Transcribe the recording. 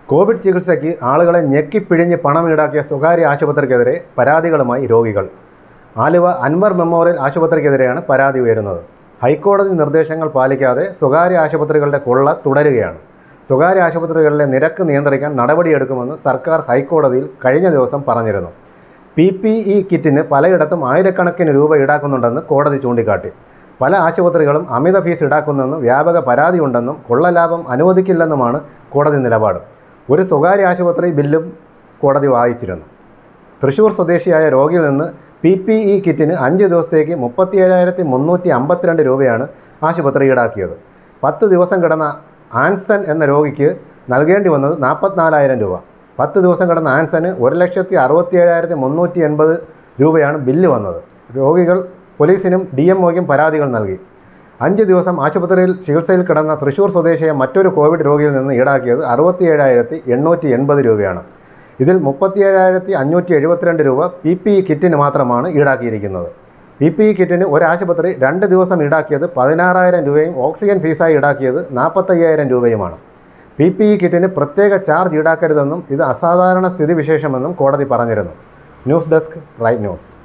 Covid ചികിത്സയ്ക്ക് ആളുകളെ ഞെക്കിപ്പിഴിഞ്ഞ് പണം ഈടാക്കിയ സ്വകാര്യ ആശുപത്രിക്കെതിരെ പരാതികളുമായി രോഗികൾ ആലുവ അൻവർ മെമ്മോറിയൽ ആശുപത്രിക്കെതിരെയാണ് പരാതി ഉയരുന്നത് ഹൈക്കോടതി നിർദ്ദേശങ്ങൾ പാലിക്കാതെ സ്വകാര്യ ആശുപത്രികളുടെ കൊള്ള തുടരുകയാണ് സ്വകാര്യ ആശുപത്രികളിലെ നിരക്ക് നിയന്ത്രിക്കാൻ നടപടിയെടുക്കുമെന്ന് സർക്കാർ ഹൈക്കോടതിയിൽ കഴിഞ്ഞ ദിവസം പറഞ്ഞിരുന്നു പി പി ഇ കിറ്റിന് പലയിടത്തും ആയിരക്കണക്കിന് രൂപ ഈടാക്കുന്നുണ്ടെന്ന് കോടതി ചൂണ്ടിക്കാട്ടി പല ആശുപത്രികളും അമിത ഫീസ് ഈടാക്കുന്നെന്നും വ്യാപക പരാതിയുണ്ടെന്നും കൊള്ളലാഭം അനുവദിക്കില്ലെന്നുമാണ് കോടതി നിലപാട് ഒരു സ്വകാര്യ ആശുപത്രി ബില്ലും കോടതി വായിച്ചിരുന്നു തൃശൂർ സ്വദേശിയായ രോഗിയിൽ നിന്ന് പി പി ഇ കിറ്റിന് അഞ്ച് ദിവസത്തേക്ക് മുപ്പത്തിയേഴായിരത്തി മുന്നൂറ്റി അമ്പത്തിരണ്ട് രൂപയാണ് ആശുപത്രി ഈടാക്കിയത് പത്ത് ദിവസം കിടന്ന ആൻസൺ എന്ന രോഗിക്ക് നൽകേണ്ടി വന്നത് നാൽപ്പത്തിനാലായിരം രൂപ പത്ത് ദിവസം കിടന്ന ആൻസന് ഒരു ലക്ഷത്തി അറുപത്തിയേഴായിരത്തി മുന്നൂറ്റി എൺപത് രൂപയാണ് ബില്ല് വന്നത് രോഗികൾ പോലീസിനും ഡി എം ഒയ്ക്കും പരാതികൾ നൽകി അഞ്ച് ദിവസം ആശുപത്രിയിൽ ചികിത്സയിൽ കിടന്ന തൃശൂർ സ്വദേശിയെ മറ്റൊരു കോവിഡ് രോഗിയിൽ നിന്ന് ഈടാക്കിയത് അറുപത്തിയേഴായിരത്തി എണ്ണൂറ്റി എൺപത് രൂപയാണ് ഇതിൽ മുപ്പത്തിയേഴായിരത്തി അഞ്ഞൂറ്റി എഴുപത്തിരണ്ട് രൂപ പി പി ഇ കിറ്റിന് മാത്രമാണ് ഈടാക്കിയിരിക്കുന്നത് പി പി ഇ കിറ്റിന് ഒരു ആശുപത്രി രണ്ട് ദിവസം ഈടാക്കിയത് പതിനാറായിരം രൂപയും ഓക്സിജൻ ഫീസായി ഈടാക്കിയത് നാൽപ്പത്തയ്യായിരം രൂപയുമാണ് പി പി ഇ കിറ്റിന് പ്രത്യേക ചാർജ് ഈടാക്കരുതെന്നും ഇത് അസാധാരണ സ്ഥിതിവിശേഷമെന്നും കോടതി പറഞ്ഞിരുന്നു ന്യൂസ് ഡെസ്ക് റൈറ്റ് ന്യൂസ്